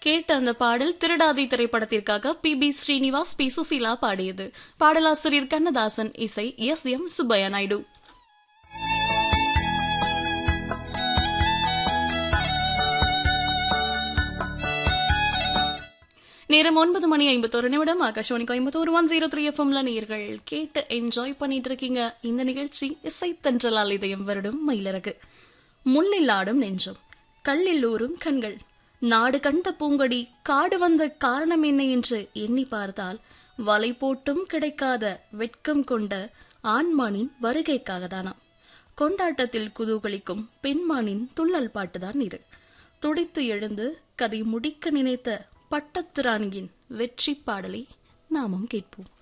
கேட்ட அந்த பாடல் திருடாதி திரைப்படத்திற்காக P B Sreenivas P Susheela பாடியது பாடலாசிரியர் கண்ணதாசன் இசை எஸ் எம் சுப்பையா நாயுடு நேரம் ஒன்பது மணி ஐம்பத்தோரு நிமிடம் Akashvani Coimbatore one zero three எஃப்எம்ல நீர்கள் கேட்டு என்ஜாய் பண்ணிட்டு இருக்கீங்க இந்த நிகழ்ச்சி இசை தென்றலால் இதயம் வருடும் மயிலரகு முள்ளில் ஆடும் நெஞ்சம் கல்லில் ஊறும் கண்கள் நாடு கண்ட பூங்கொடி காடு வந்த காரணம் என்ன என்று எண்ணி பார்த்தால் வலை போட்டும் கிடைக்காத வெட்கம் கொண்ட ஆண்மானின் வருகைக்காக தானாம் கொண்டாட்டத்தில் குதூகலிக்கும் பெண்மானின் துள்ளல் பாட்டுதான் இது துடித்து எழுந்து கதை முடிக்க நினைத்த பட்டத்து ராணியின் வெற்றி பாடலை நாமும் கேட்போம்